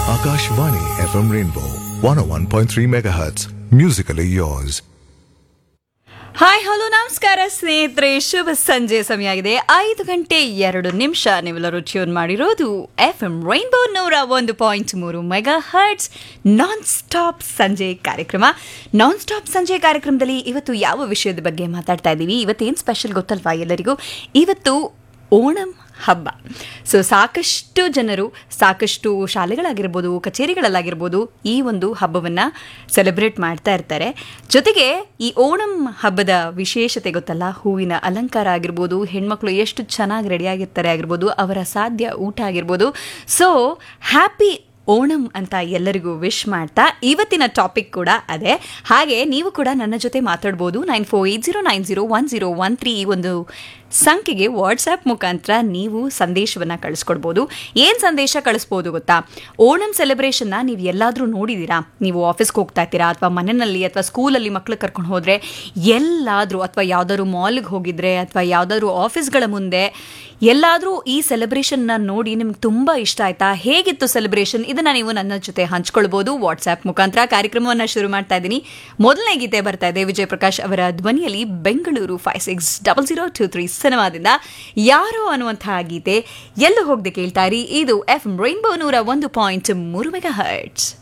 Akashvani FM Rainbow 101.3 MHz. Musically yours. Hi hello ನಮಸ್ಕಾರ ಸ್ನೇಹಿತರೆ ಶುಭ ಸಂಜೆ ಸಮಯ ಆಗಿದೆ ಐದು ಗಂಟೆ ಎರಡು ನಿಮಿಷ ನೀವೆಲ್ಲರೂ ಟ್ಯೂನ್ ಮಾಡಿರೋದು ಎಫ್ ಎಂ ರೈನ್ಬೋ ನೂರ ಒಂದು ಪಾಯಿಂಟ್ ಮೂರು ಮೆಗಾ ಹರ್ಟ್ಸ್ ನಾನ್ ಸ್ಟಾಪ್ ಸಂಜೆ ಕಾರ್ಯಕ್ರಮ ನಾನ್ ಸ್ಟಾಪ್ ಸಂಜೆ ಕಾರ್ಯಕ್ರಮದಲ್ಲಿ ಇವತ್ತು ಯಾವ ವಿಷಯದ ಬಗ್ಗೆ ಮಾತಾಡ್ತಾ ಇದ್ದೀವಿ ಇವತ್ತೇನು ಸ್ಪೆಷಲ್ ಗೊತ್ತಲ್ವಾ ಎಲ್ಲರಿಗೂ ಇವತ್ತು ಓಣಂ ಹಬ್ಬ ಸೊ ಸಾಕಷ್ಟು ಜನರು ಸಾಕಷ್ಟು ಶಾಲೆಗಳಾಗಿರ್ಬೋದು ಕಚೇರಿಗಳಲ್ಲಾಗಿರ್ಬೋದು ಈ ಒಂದು ಹಬ್ಬವನ್ನು ಸೆಲೆಬ್ರೇಟ್ ಮಾಡ್ತಾ ಇರ್ತಾರೆ ಜೊತೆಗೆ ಈ ಓಣಂ ಹಬ್ಬದ ವಿಶೇಷತೆ ಗೊತ್ತಲ್ಲ ಹೂವಿನ ಅಲಂಕಾರ ಆಗಿರ್ಬೋದು ಹೆಣ್ಮಕ್ಳು ಎಷ್ಟು ಚೆನ್ನಾಗಿ ರೆಡಿಯಾಗಿರ್ತಾರೆ ಆಗಿರ್ಬೋದು ಅವರ ಸಾಧ್ಯ ಊಟ ಆಗಿರ್ಬೋದು ಸೊ ಹ್ಯಾಪಿ ಓಣಂ ಅಂತ ಎಲ್ಲರಿಗೂ ವಿಶ್ ಮಾಡ್ತಾ ಇವತ್ತಿನ ಟಾಪಿಕ್ ಕೂಡ ಅದೇ ಹಾಗೆ ನೀವು ಕೂಡ ನನ್ನ ಜೊತೆ ಮಾತಾಡ್ಬೋದು nine four eight zero nine zero one zero one three ಈ ಒಂದು ಸಂಖ್ಯೆಗೆ ವಾಟ್ಸ್ಆ್ಯಪ್ ಮುಖಾಂತರ ನೀವು ಸಂದೇಶವನ್ನು ಕಳಿಸ್ಕೊಡ್ಬೋದು ಏನು ಸಂದೇಶ ಕಳಿಸ್ಬೋದು ಗೊತ್ತಾ ಓಣಂ ಸೆಲೆಬ್ರೇಷನ್ನ ನೀವು ಎಲ್ಲಾದರೂ ನೋಡಿದ್ದೀರಾ ನೀವು ಆಫೀಸ್ಗೆ ಹೋಗ್ತಾ ಇರ್ತೀರಾ ಅಥವಾ ಮನೆಯಲ್ಲಿ ಅಥವಾ ಸ್ಕೂಲಲ್ಲಿ ಮಕ್ಳು ಕರ್ಕೊಂಡು ಹೋದರೆ ಎಲ್ಲಾದರೂ ಅಥವಾ ಯಾವುದಾದ್ರು ಮಾಲ್ಗೆ ಹೋಗಿದ್ರೆ ಅಥವಾ ಯಾವುದಾದ್ರೂ ಆಫೀಸ್ಗಳ ಮುಂದೆ ಎಲ್ಲಾದರೂ ಈ ಸೆಲೆಬ್ರೇಷನ್ನ ನೋಡಿ ನಿಮ್ಗೆ ತುಂಬ ಇಷ್ಟ ಆಯ್ತಾ ಹೇಗಿತ್ತು ಸೆಲೆಬ್ರೇಷನ್ ಇದನ್ನು ನೀವು ನನ್ನ ಜೊತೆ ಹಂಚ್ಕೊಳ್ಬೋದು ವಾಟ್ಸ್ಆ್ಯಪ್ ಮುಖಾಂತರ ಕಾರ್ಯಕ್ರಮವನ್ನು ಶುರು ಮಾಡ್ತಾ ಇದ್ದೀನಿ ಮೊದಲನೇ ಗೀತೆ ಬರ್ತಾ ಇದೆ ವಿಜಯ್ ಪ್ರಕಾಶ್ ಅವರ ಧ್ವನಿಯಲ್ಲಿ Bengaluru five six double zero two three ಸಿನಿಮಾದಿಂದ ಯಾರೋ ಅನ್ನುವಂತಹ ಗೀತೆ ಎಲ್ಲೂ ಹೋಗದೆ ಕೇಳ್ತಾ ಇರಿ ಇದು ಎಫ್ ರೈನ್ಬೋ ನೂರ ಒಂದು ಪಾಯಿಂಟ್ ಮೂರು ಮೆಗಾ ಹರ್ಟ್ಸ್